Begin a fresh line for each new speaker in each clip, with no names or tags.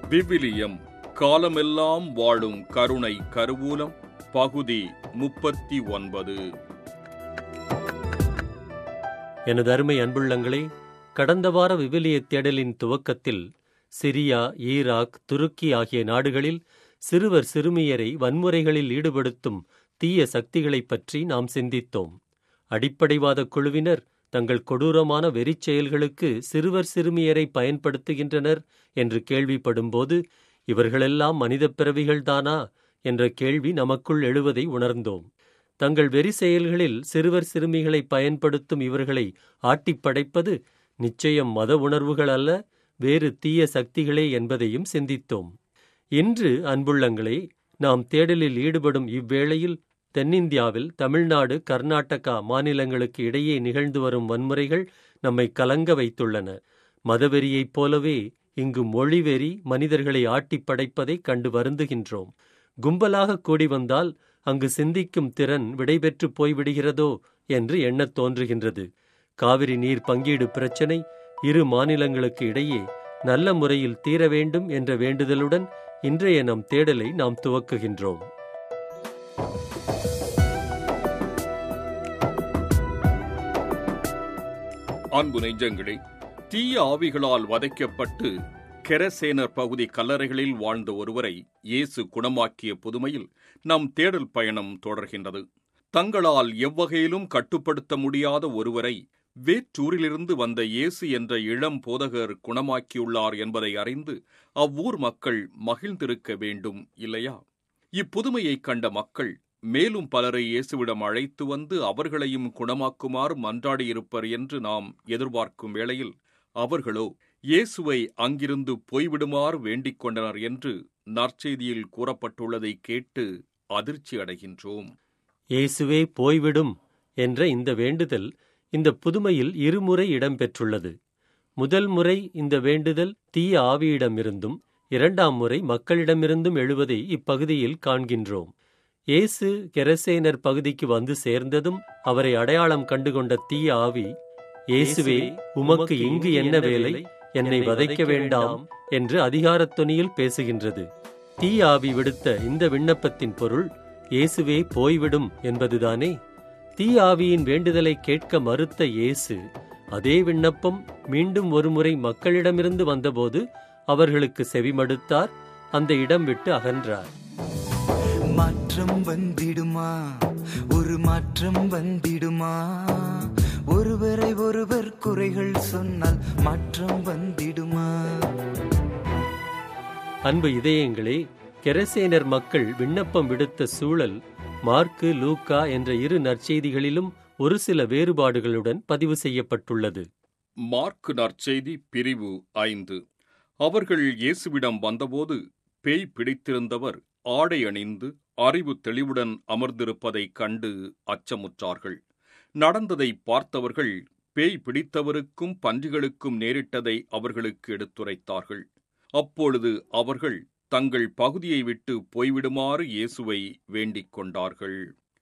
விவிலியம் காலமெல்லாம் வாழும் கருணை கருவூலம் பகுதி முப்பத்தி ஒன்பது
எனது அருமை அன்புள்ளங்களே கடந்த வார விவிலிய தேடலின் துவக்கத்தில் சிரியா ஈராக் துருக்கி ஆகிய நாடுகளில் சிறுவர் சிறுமியரை வன்முறைகளில் ஈடுபடுத்தும் தீய சக்திகளைப் பற்றி நாம் சிந்தித்தோம் அடிப்படைவாத குழுவினர் தங்கள் கொடூரமான வெறிச் செயல்களுக்கு சிறுவர் சிறுமியரை பயன்படுத்துகின்றனர் என்று கேள்விப்படும்போது இவர்களெல்லாம் மனிதப் பிறவிகள்தானா என்ற கேள்வி நமக்குள் எழுவதை உணர்ந்தோம் தங்கள் வெறி செயல்களில் சிறுவர் சிறுமிகளை பயன்படுத்தும் இவர்களை ஆட்டிப் படைப்பது நிச்சயம் மத உணர்வுகள் அல்ல வேறு தீய சக்திகளே என்பதையும் சிந்தித்தோம் இன்று அன்புள்ளங்களே நாம் தேடலில் ஈடுபடும் இவ்வேளையில் தென்னிந்தியாவில் தமிழ்நாடு கர்நாடகா மாநிலங்களுக்கு இடையே நிகழ்ந்து வரும் வன்முறைகள் நம்மை கலங்க வைத்துள்ளன மதவெறியைப் போலவே இங்கு மொழிவெறி மனிதர்களை ஆட்டிப் படைப்பதை கண்டு வருந்துகின்றோம் கும்பலாக கூடி வந்தால் அங்கு சிந்திக்கும் திறன் விடைபெற்று போய்விடுகிறதோ என்று எண்ணத் தோன்றுகின்றது காவிரி நீர் பங்கீடு பிரச்சினை இரு மாநிலங்களுக்கு இடையே நல்ல முறையில் தீர வேண்டும் என்ற வேண்டுதலுடன் இன்றைய நம் தேடலை நாம் துவக்குகின்றோம்
அன்பு நெஞ்சங்களே தீய ஆவிகளால் வதைக்கப்பட்டு கெரசேனர் பகுதி கல்லறைகளில் வாழ்ந்த ஒருவரை இயேசு குணமாக்கிய புதுமையில் நம் தேடல் பயணம் தொடர்கின்றது தங்களால் எவ்வகையிலும் கட்டுப்படுத்த முடியாத ஒருவரை வேற்றூரிலிருந்து வந்த இயேசு என்ற இளம் போதகர் குணமாக்கியுள்ளார் என்பதை அறிந்து அவ்வூர் மக்கள் மகிழ்ந்திருக்க வேண்டும் இல்லையா இப்புதுமையைக் கண்ட மக்கள் மேலும் பலரை இயேசுவிடம் அழைத்து வந்து அவர்களையும் குணமாக்குமாறு மன்றாடியிருப்பர் என்று நாம் எதிர்பார்க்கும் வேளையில் அவர்களோ இயேசுவை அங்கிருந்து போய்விடுமாறு வேண்டிக் கொண்டனர் என்று நற்செய்தியில் கூறப்பட்டுள்ளதை கேட்டு அதிர்ச்சி அடைகின்றோம்
இயேசுவே போய்விடும் என்ற இந்த வேண்டுதல் இந்த புதுமையில் இருமுறை இடம்பெற்றுள்ளது முதல் முறை இந்த வேண்டுதல் தீய ஆவியிடமிருந்தும் இரண்டாம் முறை மக்களிடமிருந்தும் எழுவதை இப்பகுதியில் காண்கின்றோம் இயேசு கெரசேனர் பகுதிக்கு வந்து சேர்ந்ததும் அவரை அடையாளம் கண்டுகொண்ட தீய ஆவி இயேசுவே உமக்கு இங்கு என்ன வேலை என்னை வதைக்க வேண்டாம் என்று அதிகாரத் தொனியில் பேசுகின்றது தீய ஆவி விடுத்த இந்த விண்ணப்பத்தின் பொருள் இயேசுவே போய்விடும் என்பதுதானே தீய ஆவியின் வேண்டுதலை கேட்க மறுத்த இயேசு அதே விண்ணப்பம் மீண்டும் ஒருமுறை மக்களிடமிருந்து வந்தபோது அவர்களுக்கு செவிமடுத்தார் அந்த இடம் விட்டு அகன்றார்
மாற்றம் வந்திடுமா ஒரு மாற்றம் வந்திடுமா ஒருவரை ஒருவர் குறைகள் சொன்னால் மாற்றம் வந்திடுமா
அன்பு இதயங்களே கெரசேனர் மக்கள் விண்ணப்பம் விடுத்த சூழல் மார்க்கு லூக்கா என்ற இரு நற்செய்திகளிலும் ஒரு சில வேறுபாடுகளுடன் பதிவு செய்யப்பட்டுள்ளது
மார்க்கு நற்செய்தி பிரிவு ஐந்து அவர்கள் இயேசுவிடம் வந்தபோது பேய் பிடித்திருந்தவர் ஆடை அணிந்து அறிவு தெளிவுடன் அமர்ந்திருப்பதைக் கண்டு அச்சமுற்றார்கள் நடந்ததை பார்த்தவர்கள் பேய் பிடித்தவருக்கும் பன்றிகளுக்கும் நேரிட்டதை அவர்களுக்கு எடுத்துரைத்தார்கள் அப்பொழுது அவர்கள் தங்கள் பகுதியை விட்டு போய்விடுமாறு இயேசுவை வேண்டிக் கொண்டார்கள்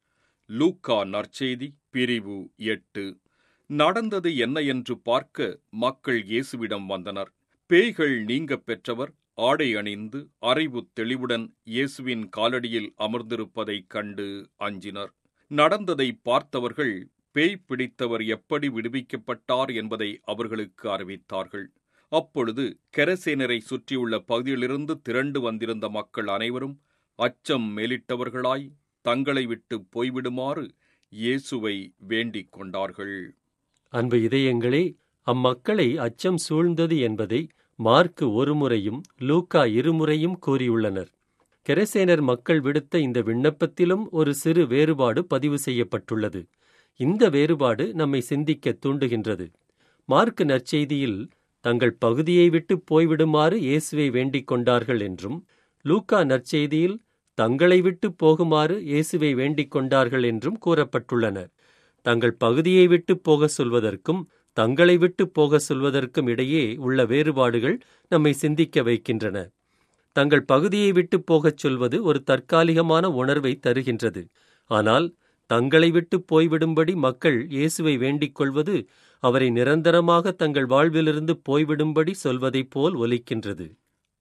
லூக்கா நற்செய்தி பிரிவு எட்டு நடந்தது என்ன என்று பார்க்க மக்கள் இயேசுவிடம் வந்தனர் பேய்கள் நீங்கப் பெற்றவர் ஆடை அணிந்து அறிவு தெளிவுடன் இயேசுவின் காலடியில் அமர்ந்திருப்பதைக் கண்டு அஞ்சினர் நடந்ததை பார்த்தவர்கள் பேய் பிடித்தவர் எப்படி விடுவிக்கப்பட்டார் என்பதை அவர்களுக்கு அறிவித்தார்கள் அப்பொழுது கெரசேனரை சுற்றியுள்ள பகுதியிலிருந்து திரண்டு வந்திருந்த மக்கள் அனைவரும் அச்சம் மேலிட்டவர்களாய் தங்களை விட்டு போய்விடுமாறு இயேசுவை வேண்டிக் கொண்டார்கள்
அன்பு இதயங்களே அம்மக்களை அச்சம் சூழ்ந்தது என்பதை மார்க்கு ஒரு முறையும் லூக்கா இருமுறையும் கூறியுள்ளனர் கெரசேனர் மக்கள் விடுத்த இந்த விண்ணப்பத்திலும் ஒரு சிறு வேறுபாடு பதிவு செய்யப்பட்டுள்ளது இந்த வேறுபாடு நம்மை சிந்திக்க தூண்டுகின்றது மார்க்கு நற்செய்தியில் தங்கள் பகுதியை விட்டு போய்விடுமாறு இயேசுவை வேண்டிக் கொண்டார்கள் என்றும் லூக்கா நற்செய்தியில் தங்களை விட்டு போகுமாறு இயேசுவை வேண்டிக் கொண்டார்கள் என்றும் கூறப்பட்டுள்ளன தங்கள் பகுதியை விட்டு போக சொல்வதற்கும் தங்களை விட்டு போக சொல்வதற்கும் இடையே உள்ள வேறுபாடுகள் நம்மை சிந்திக்க வைக்கின்றன தங்கள் பகுதியை விட்டு போகச் சொல்வது ஒரு தற்காலிகமான உணர்வை தருகின்றது ஆனால் தங்களை விட்டு போய்விடும்படி மக்கள் இயேசுவை வேண்டிக் கொள்வது அவரை நிரந்தரமாக தங்கள் வாழ்விலிருந்து போய்விடும்படி சொல்வதைப் போல் ஒலிக்கின்றது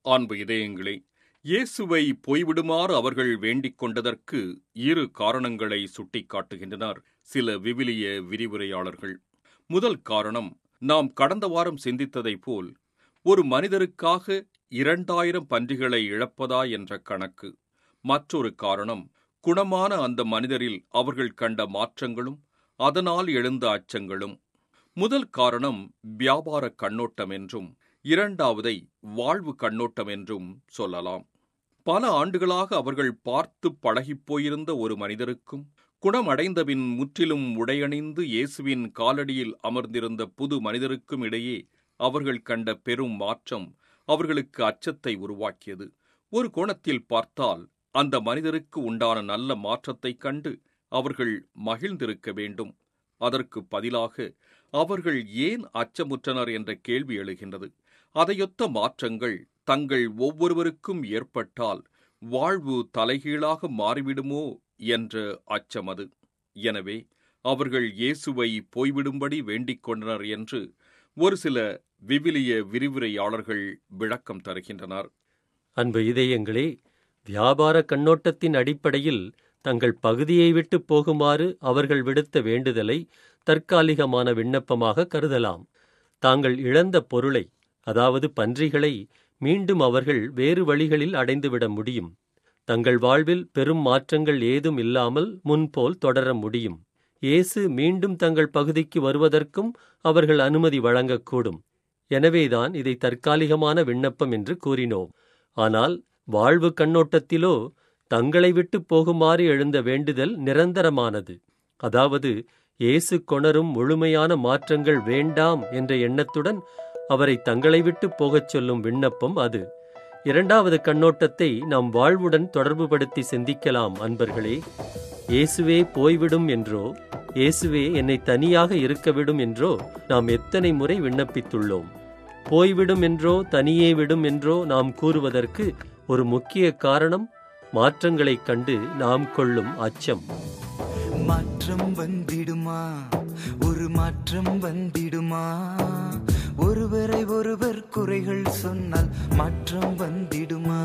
அன்பு இதயங்களே இயேசுவை போய்விடுமாறு அவர்கள் வேண்டிக் கொண்டதற்கு இரு காரணங்களை சுட்டிக்காட்டுகின்றனர் சில விவிலிய விரிவுரையாளர்கள் முதல் காரணம் நாம் கடந்த வாரம் சிந்தித்ததைப் போல் ஒரு மனிதருக்காக இரண்டாயிரம் பன்றிகளை இழப்பதா என்ற கணக்கு மற்றொரு காரணம் குணமான அந்த மனிதரில் அவர்கள் கண்ட மாற்றங்களும் அதனால் எழுந்த அச்சங்களும் முதல் காரணம் வியாபார கண்ணோட்டம் என்றும் இரண்டாவதை வாழ்வு கண்ணோட்டம் என்றும் சொல்லலாம் பல ஆண்டுகளாக அவர்கள் பார்த்து பழகிப் போயிருந்த ஒரு மனிதருக்கும் குணமடைந்தபின் முற்றிலும் உடையணிந்து இயேசுவின் காலடியில் அமர்ந்திருந்த புது மனிதருக்கும் இடையே அவர்கள் கண்ட பெரும் மாற்றம் அவர்களுக்கு அச்சத்தை உருவாக்கியது ஒரு கோணத்தில் பார்த்தால் அந்த மனிதருக்கு உண்டான நல்ல மாற்றத்தைக் கண்டு அவர்கள் மகிழ்ந்திருக்க வேண்டும் அதற்கு பதிலாக அவர்கள் ஏன் அச்சமுற்றனர் என்ற கேள்வி எழுகின்றது அதையொத்த மாற்றங்கள் தங்கள் ஒவ்வொருவருக்கும் ஏற்பட்டால் வாழ்வு தலைகீழாக மாறிவிடுமோ என்ற அச்சம் அது எனவே அவர்கள் இயேசுவை போய்விடும்படி வேண்டிக் கொண்டனர் என்று ஒரு சில விவிலிய விரிவுரையாளர்கள் விளக்கம் தருகின்றனர்
அன்பு இதயங்களே வியாபார கண்ணோட்டத்தின் அடிப்படையில் தங்கள் பகுதியை விட்டு போகுமாறு அவர்கள் விடுத்த வேண்டுதலை தற்காலிகமான விண்ணப்பமாக கருதலாம் தாங்கள் இழந்த பொருளை அதாவது பன்றிகளை மீண்டும் அவர்கள் வேறு வழிகளில் அடைந்துவிட முடியும் தங்கள் வாழ்வில் பெரும் மாற்றங்கள் ஏதும் இல்லாமல் முன்போல் தொடர முடியும் இயேசு மீண்டும் தங்கள் பகுதிக்கு வருவதற்கும் அவர்கள் அனுமதி வழங்கக்கூடும் எனவேதான் இதை தற்காலிகமான விண்ணப்பம் என்று கூறினோம் ஆனால் வாழ்வு கண்ணோட்டத்திலோ தங்களை விட்டு போகுமாறு எழுந்த வேண்டுதல் நிரந்தரமானது அதாவது இயேசு கொணரும் முழுமையான மாற்றங்கள் வேண்டாம் என்ற எண்ணத்துடன் அவரை தங்களை விட்டு போகச் சொல்லும் விண்ணப்பம் அது இரண்டாவது கண்ணோட்டத்தை நாம் வாழ்வுடன் தொடர்புபடுத்தி சிந்திக்கலாம் அன்பர்களே இயேசுவே போய்விடும் என்றோ இயேசுவே என்னை தனியாக இருக்கவிடும் என்றோ நாம் எத்தனை முறை விண்ணப்பித்துள்ளோம் போய்விடும் என்றோ தனியே விடும் என்றோ நாம் கூறுவதற்கு ஒரு முக்கிய காரணம் மாற்றங்களைக் கண்டு நாம் கொள்ளும் அச்சம்
மாற்றம் வந்திடுமா ஒரு மாற்றம் வந்திடுமா ஒருவரை ஒருவர் குறைகள் சொன்னால் மாற்றம் வந்திடுமா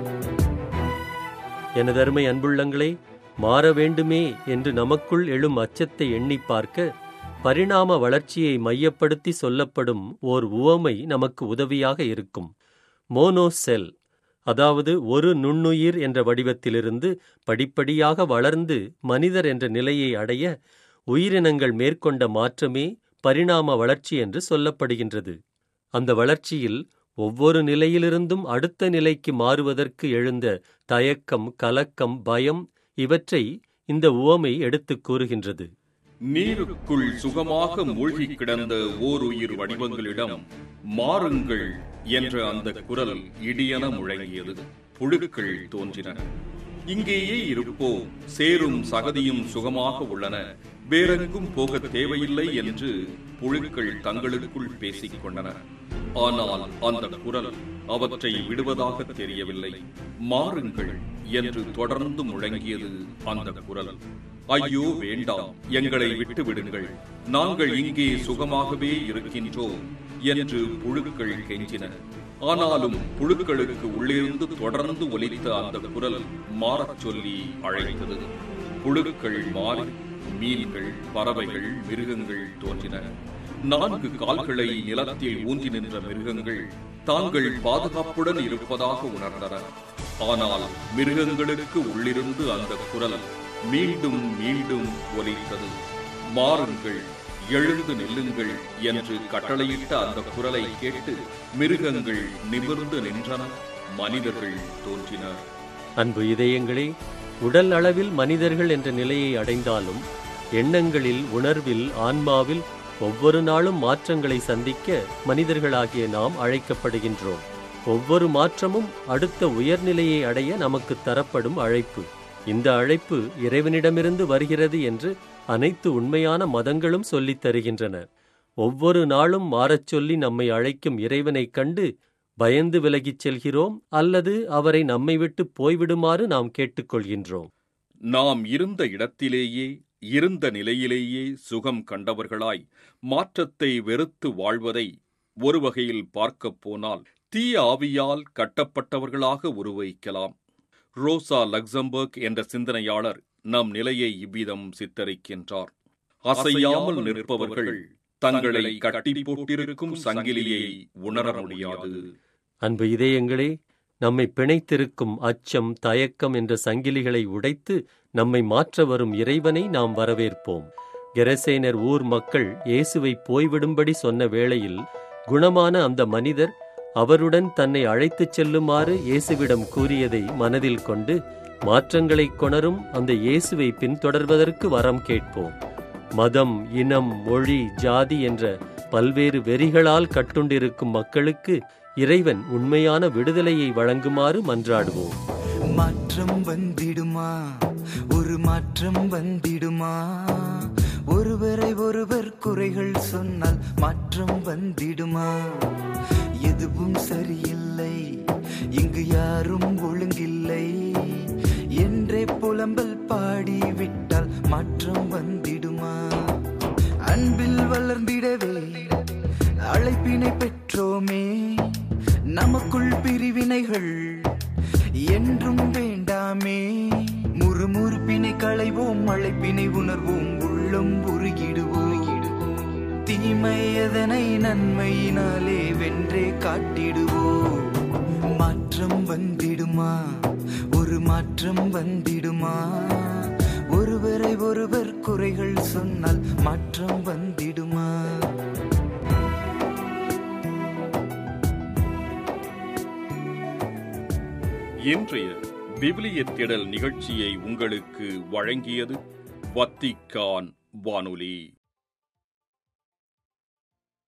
எனதருமை அன்புள்ளங்களே மாற வேண்டுமே என்று நமக்குள் எழும் அச்சத்தை எண்ணி பார்க்க பரிணாம வளர்ச்சியை மையப்படுத்தி சொல்லப்படும் ஓர் உவமை நமக்கு உதவியாக இருக்கும் மோனோசெல் அதாவது ஒரு நுண்ணுயிர் என்ற வடிவத்திலிருந்து படிப்படியாக வளர்ந்து மனிதர் என்ற நிலையை அடைய உயிரினங்கள் மேற்கொண்ட மாற்றமே பரிணாம வளர்ச்சி என்று சொல்லப்படுகின்றது அந்த வளர்ச்சியில் ஒவ்வொரு நிலையிலிருந்தும் அடுத்த நிலைக்கு மாறுவதற்கு எழுந்த தயக்கம் கலக்கம் பயம் இவற்றை இந்த உவமை எடுத்துக் கூறுகின்றது
நீருக்குள் சுகமாக மூழ்கி கிடந்த ஓர் உயிர் வடிவங்களிடம் மாறுங்கள் என்ற அந்த குரல் இடியென முழங்கியது புழுக்கள் தோன்றின இங்கேயே இருப்போம் சேரும் சகதியும் சுகமாக உள்ளன வேறெங்கும் போக தேவையில்லை என்று புழுக்கள் தங்களுக்குள் பேசிக் கொண்டன ஆனால் அந்த குரல் அவற்றை விடுவதாக தெரியவில்லை மாறுங்கள் என்று தொடர்ந்து முழங்கியது அந்த குரல் ஐயோ வேண்டாம் எங்களை விட்டு விடுங்கள் நாங்கள் இங்கே சுகமாகவே இருக்கின்றோம் என்று புழுக்கள் கெஞ்சின ஆனாலும் புழுக்களுக்கு உள்ளிருந்து தொடர்ந்து ஒலித்த அந்த குரல் மாறச் சொல்லி அழைத்தது புழுக்கள் மாறி மீன்கள் பறவைகள் மிருகங்கள் தோன்றின நான்கு கால்களை நிலத்தில் ஊன்றி நின்ற மிருகங்கள் தாங்கள் பாதுகாப்புடன் இருப்பதாக உணர்ந்தன ஆனால் மிருகங்களுக்கு உள்ளிருந்து அந்த குரல் மீண்டும் மீண்டும் ஒலித்தது மாறுங்கள் எழுந்து நில்லுங்கள் என்று கட்டளையிட்ட அந்த குரலை கேட்டு மிருகங்கள் நிமிர்ந்து நின்றன மனிதர்கள் தோன்றினர்
அன்பு இதயங்களே உடல் அளவில் மனிதர்கள் என்ற நிலையை அடைந்தாலும் எண்ணங்களில் உணர்வில் ஆன்மாவில் ஒவ்வொரு நாளும் மாற்றங்களை சந்திக்க மனிதர்களாகிய நாம் அழைக்கப்படுகின்றோம் ஒவ்வொரு மாற்றமும் அடுத்த உயர்நிலையை அடைய நமக்கு தரப்படும் அழைப்பு இந்த அழைப்பு இறைவனிடமிருந்து வருகிறது என்று அனைத்து உண்மையான மதங்களும் சொல்லித் தருகின்றன ஒவ்வொரு நாளும் மாறச் சொல்லி நம்மை அழைக்கும் இறைவனைக் கண்டு பயந்து விலகிச் செல்கிறோம் அல்லது அவரை நம்மை விட்டு போய்விடுமாறு நாம் கேட்டுக்கொள்கின்றோம்
நாம் இருந்த இடத்திலேயே இருந்த நிலையிலேயே சுகம் கண்டவர்களாய் மாற்றத்தை வெறுத்து வாழ்வதை ஒரு வகையில் பார்க்கப் போனால் தீய ஆவியால் கட்டப்பட்டவர்களாக உருவகிக்கலாம் ரோசா லக்சம்பர்க் என்ற சிந்தனையாளர் நம் நிலையை இவ்விதம் சித்தரிக்கின்றார் அசையாமல் நிற்பவர்கள் தங்களை கட்டி போட்டிருக்கும் சங்கிலியை உணர முடியாது
அன்பு இதயங்களே நம்மை பிணைத்திருக்கும் அச்சம் தயக்கம் என்ற சங்கிலிகளை உடைத்து நம்மை மாற்ற வரும் இறைவனை நாம் வரவேற்போம் கெரசேனர் ஊர் மக்கள் இயேசுவை போய்விடும்படி சொன்ன வேளையில் குணமான அந்த மனிதர் அவருடன் தன்னை அழைத்துச் செல்லுமாறு இயேசுவிடம் கூறியதை மனதில் கொண்டு மாற்றங்களைக் கொணரும் அந்த இயேசுவை பின்தொடர்வதற்கு வரம் கேட்போம் மதம் இனம் மொழி ஜாதி என்ற பல்வேறு வெறிகளால் கட்டுண்டிருக்கும் மக்களுக்கு இறைவன் உண்மையான விடுதலையை வழங்குமாறு மன்றாடுவோம்
மாற்றம் வந்திடுமா ஒரு மாற்றம் வந்திடுமா ஒருவரை ஒருவர் குறைகள் சொன்னால் மாற்றம் வந்திடுமா எதுவும் சரியில்லை இங்கு யாரும் ஒழுங்கில்லை என்றே புலம்பல் பாடி விட்டால் மாற்றம் வந்திடுமா அன்பில் வளர்ந்திடவே அழைப்பினை பெற்றோமே நமக்குள் பிரிவினைகள் என்றும் வேண்டாமே முறுமுறுப்பினை களைவோம் அழைப்பினை உணர்வோம் உள்ளம் உருகிடுவோம் தீமை எதனை நன்மையினாலே வென்றே காட்டிடுவோம் மாற்றம் வந்திடுமா ஒரு மாற்றம் வந்திடுமா ஒருவரை ஒருவர் குறைகள் சொன்னால் மாற்றம் வந்திடுமா
இன்றைய விவிலிய தேடல் நிகழ்ச்சியை உங்களுக்கு வழங்கியது வத்திக்கான் வானொலி